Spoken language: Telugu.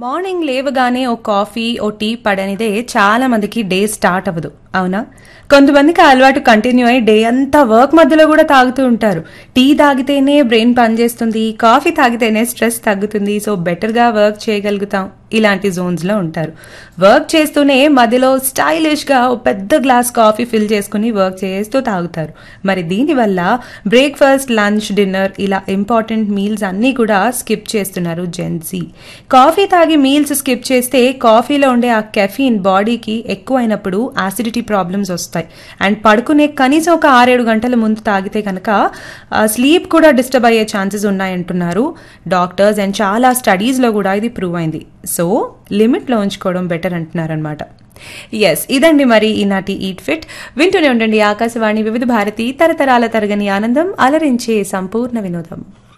మార్నింగ్ లేవగానే ఓ కాఫీ ఓ టీ పడనిదే చాలా మందికి డే స్టార్ట్ అవ్వదు అవునా కొంతమందికి ఆ అలవాటు కంటిన్యూ అయ్యి డే అంతా వర్క్ మధ్యలో కూడా తాగుతూ ఉంటారు టీ తాగితేనే బ్రెయిన్ పనిచేస్తుంది కాఫీ తాగితేనే స్ట్రెస్ తగ్గుతుంది సో బెటర్గా వర్క్ చేయగలుగుతాం ఇలాంటి జోన్స్ లో ఉంటారు వర్క్ చేస్తూనే మధ్యలో స్టైలిష్ గా ఓ పెద్ద గ్లాస్ కాఫీ ఫిల్ చేసుకుని వర్క్ చేస్తూ తాగుతారు మరి దీనివల్ల బ్రేక్ఫాస్ట్ లంచ్ డిన్నర్ ఇలా ఇంపార్టెంట్ మీల్స్ అన్నీ కూడా స్కిప్ చేస్తున్నారు జెన్సీ కాఫీ తాగి మీల్స్ స్కిప్ చేస్తే కాఫీలో ఉండే ఆ కెఫీన్ బాడీకి ఎక్కువైనప్పుడు యాసిడిటీ ప్రాబ్లమ్స్ వస్తాయి అండ్ పడుకునే కనీసం ఒక ఆరేడు గంటల ముందు తాగితే కనుక స్లీప్ కూడా డిస్టర్బ్ అయ్యే ఛాన్సెస్ ఉన్నాయంటున్నారు డాక్టర్స్ అండ్ చాలా స్టడీస్లో కూడా ఇది ప్రూవ్ అయింది సో లిమిట్లో ఉంచుకోవడం బెటర్ అంటున్నారనమాట ఎస్ ఇదండి మరి ఈనాటి ఈట్ ఫిట్ వింటూనే ఉండండి ఆకాశవాణి వివిధ భారతి తరతరాల తరగని ఆనందం అలరించే సంపూర్ణ వినోదం